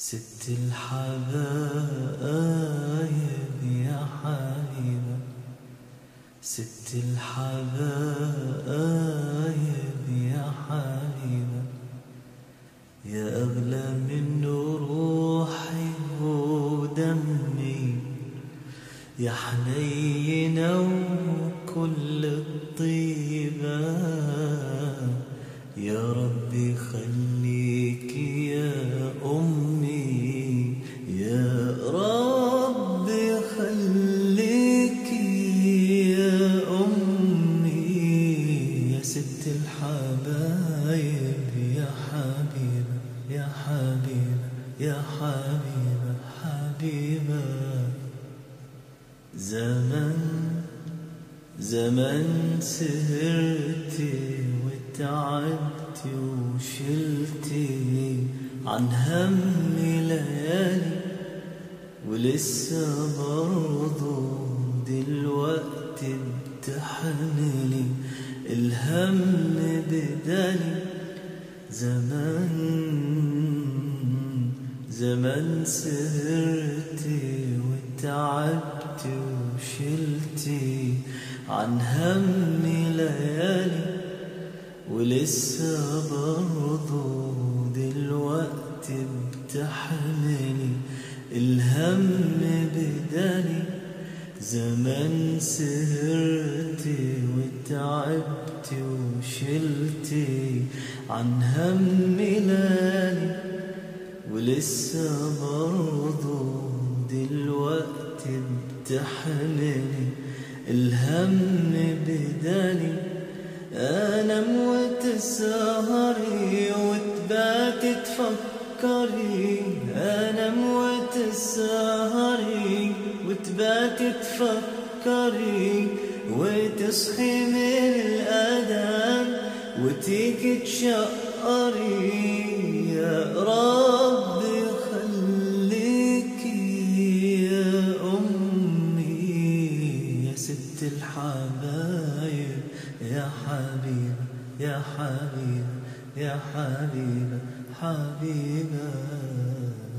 ست الحبايب يا حبيبة ست الحبايب يا حبيبة يا أغلى من روحي ودمي يا حنينة وكل الطيبة يا ربي خليك يا أمي يا ربي خليك يا أمي يا ست الحبايب يا حبيبة يا حبيبة يا حبيبة حبيبة زمن زمن سهرتي وتعبتي وشلتي عن هم ليالي ولسه برضو دلوقتي بتحملي الهم بدالي زمان زمان سهرتي وتعبتي وشلتي عن هم ليالي ولسه برضو دلوقتي بتحملي الهم بدالي زمان سهرتي وتعبتي وشلتي عن هم ليالي ولسه برضو دلوقتي بتحملي الهم بدالي انام وتسهري وتباتي تفكري انام وتسهري وتباتي تفكري وتصحي من الاذان وتيجي تشقري يا ربي خليكي يا أمي يا ست الحبايب يا حبيبة يا حبيبة يا حبيبة حبيبة